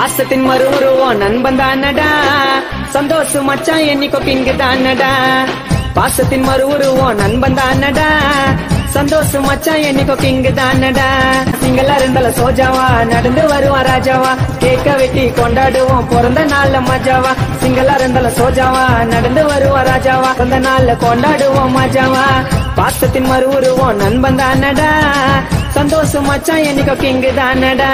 பாசத்தின் மறு உருவம் நண்பன் தானடா சந்தோஷம் மச்சான் என்னைக்கோ கிங்கு தானடா பாசத்தின் மறு உருவம் நண்பன் தானடா சந்தோஷம் மச்சான் என்னைக்கோ கிங்கு தானடா சிங்களா இருந்தால சோஜாவா நடந்து வருவான் ராஜாவா கேக்க வெட்டி கொண்டாடுவோம் பிறந்த நாள்ல மஜாவா சிங்களா இருந்தால சோஜாவா நடந்து வருவான் ராஜாவா பிறந்த நாள்ல கொண்டாடுவோம் மஜாவா பாசத்தின் மறு உருவம் நண்பன் தானடா சந்தோஷம் மச்சான் என்னைக்கோ கிங்கு தானடா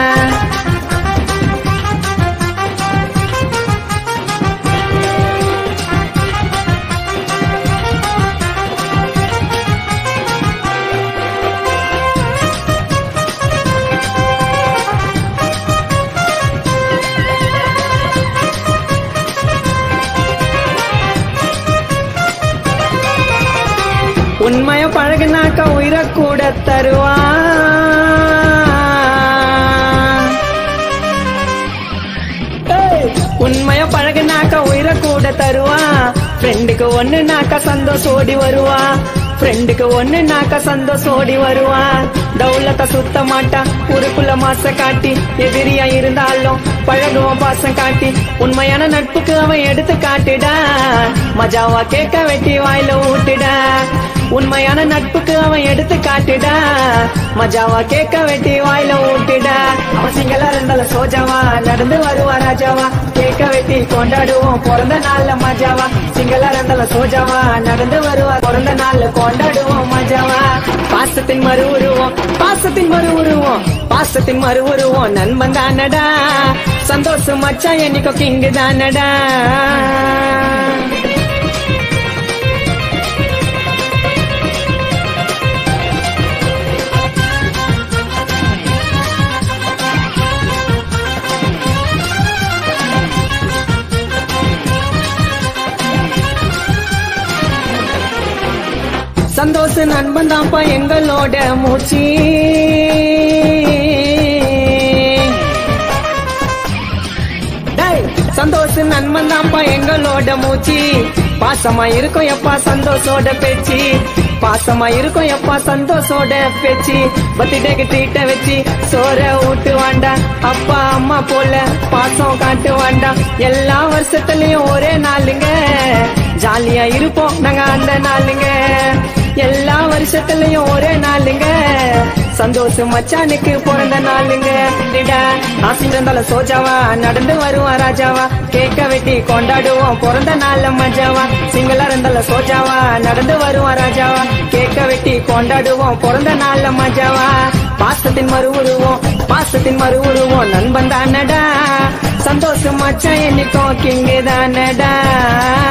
உண்மைய பழகுனாக்க உயிரை கூட தருவான் ஏய், உண்மைய பழகுனாக்க உயிரை கூட தருவான் ஃப்ரெண்டுக்கு ஒண்ணுனாக்க சந்தோஷம் ஓடி வருவான் ஃப்ரெண்டுக்கு ஒண்ணுனாக்க சந்தோஷம் ஓடி வருவான் தௌலத்தை சுத்த மாட்டான் உருக்குள்ள மாச காட்டி எதிரியா இருந்தாலும் பழகுவான் பாசம் காட்டி உண்மையான நட்புக்கு அவன் எடுத்து காட்டுடா மஜாவா கேட்க வெட்டி வாயில ஊட்டுடா உண்மையான நட்புக்கு அவன் எடுத்து காட்டுடா மஜாவா கேட்க வெட்டி வாயில ஊட்டுடா அவன் சிங்களா இருந்தால சோஜாவா நடந்து வருவா ராஜாவா கேட்க வெட்டி கொண்டாடுவோம் பிறந்த நாள்ல மஜாவா சிங்களா இருந்தால சோஜாவா நடந்து வருவா பிறந்த நாள்ல கொண்டாடுவோம் மஜாவா பாசத்தின் மறு உருவம் பாசத்தின் மறு உருவம் பாசத்தின் மறு உருவம் நண்பன் தானடா சந்தோஷம் மச்சான் என்னைக்கோ கிங்கு தானடா சந்தோஷ நண்பன் தான்ப்பா எங்களோட மூச்சு டேய், சந்தோஷ நண்பன் தான்ப்பா எங்களோட மூச்சு பாசமா இருக்கும் எப்பா சந்தோஷோட பேச்சு பாசமா இருக்கும் எப்பா சந்தோஷோட பேச்சு பர்த்டேக்கு ட்ரீட்ட வச்சு சோற ஊட்டு வாண்டா அப்பா அம்மா போல பாசம் காட்டு வாண்டா எல்லா வருஷத்துலயும் ஒரே நாளுங்க ஜாலியா இருப்போம் நாங்க அந்த நாளுங்க எல்லா வருஷத்துலயும் ஒரே நாளுங்க சந்தோஷம் மச்சானுக்கு பிறந்த நாளுங்க டிடா ஆசிங்க இருந்தால சோஜாவா நடந்து வருவான் ராஜாவா கேக்க வெட்டி கொண்டாடுவோம் பிறந்த நாள்ல மஜாவா சிங்களா இருந்தால சோஜாவா நடந்து வருவான் ராஜாவா கேக்க வெட்டி கொண்டாடுவோம் பிறந்த நாள்ல மஜாவா பாசத்தின் மறு உருவோம் பாசத்தின் மறு உருவோம் நண்பன் தானடா சந்தோஷம் மச்சான் என்னைக்கும் கிங்கு தானடா